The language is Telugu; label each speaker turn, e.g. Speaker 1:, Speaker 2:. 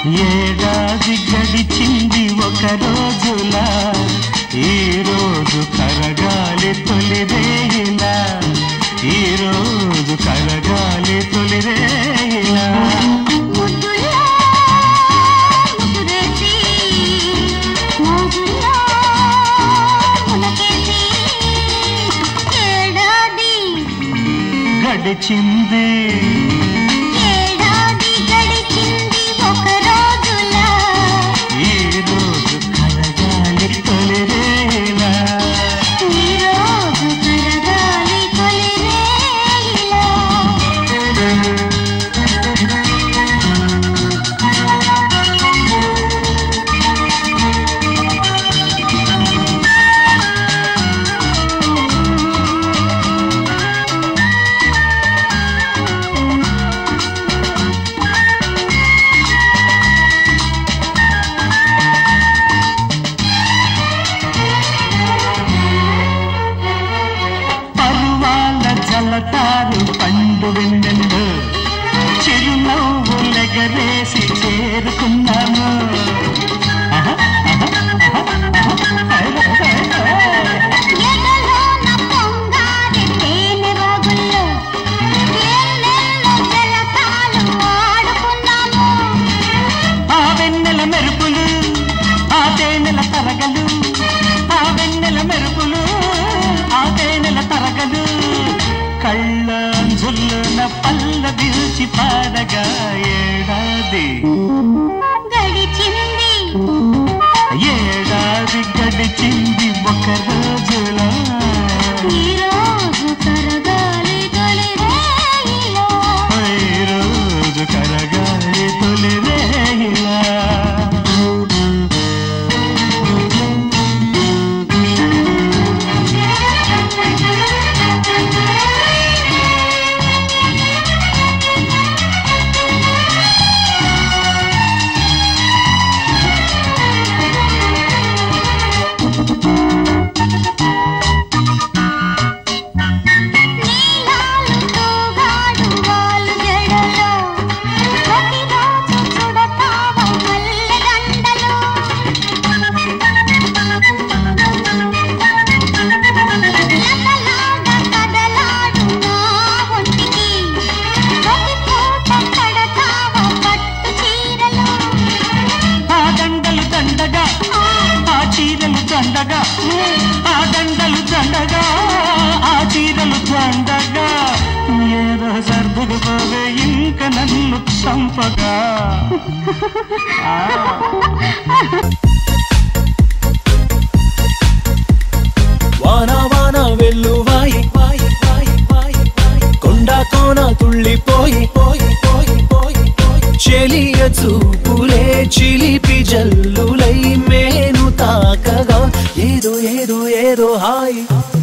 Speaker 1: ఏడాది గడిచింది ఒక రోజులా ఈ రోజు కరగాలి తొలిరేలా ఈ రోజు కరగాలి తొలిరేలా
Speaker 2: ముద్దుల్లో ముసురేసి మోజుల్లో మునకేసి ఏడాది
Speaker 1: గడిచింది
Speaker 2: ఏడాది గడిచింది ఒక రోజులా
Speaker 1: ఈ రోజు కరగాలి తొలిరేలా
Speaker 2: ఈ రోజు కరగాలి తొలిరేలా
Speaker 1: పరువాల జలతారు పండు వెన్నెండు చిరునవ్వులెగరేసి చేరుకున్నాము ఆహా, ఆహా, ఆహా, ఆహా.
Speaker 2: ఎగలోన పొంగారె తేనె వాగుల్లో ఎన్నెన్నో జలతాలు ఆడుకున్నాము
Speaker 1: ఆ వెన్నెల మెరుపులు ఆ తేనెల తరగలు ఆ వెన్నెల మెరుపులు ఆ తేనెల తరగలు కళ్ళంజుల్లున పల్ల విరిచి పాడగా ఏడాది
Speaker 2: గడిచింది
Speaker 1: ఏడాది గడిచింది ఒక రోజులా
Speaker 2: ఈ రోజు కరగాలి తొలిరేయిలా
Speaker 1: ఈ రోజు కరగాలి తొలిరేలా
Speaker 2: నీలాలు తూగాడు వాళ్ళు జడలో ప్రతిరోజు చుడతావ మల్లెదండలో లతలాడ కదలాడు నా ఒంటికి ప్రతి పూట కడతావ పట్టు చీరలో
Speaker 1: ఆ దండలు దండగా ఆ చీరలు దండగా ఆ దండలు దండగా ఆ చీరలు దండగా ఏదో సర్దుకు పోవే ఇంక నన్ను చంపగా ఆ.
Speaker 3: వాన వాన వెల్లువాయి వాయి వాయి వాయి వాయి కొండ కోన తుళ్ళిపోయి పోయి పోయి పోయి పోయి చెలియ చూపులే చిలిపి జల్లులై మేను తాకగా ఏదో ఏదో ఏదో హాయి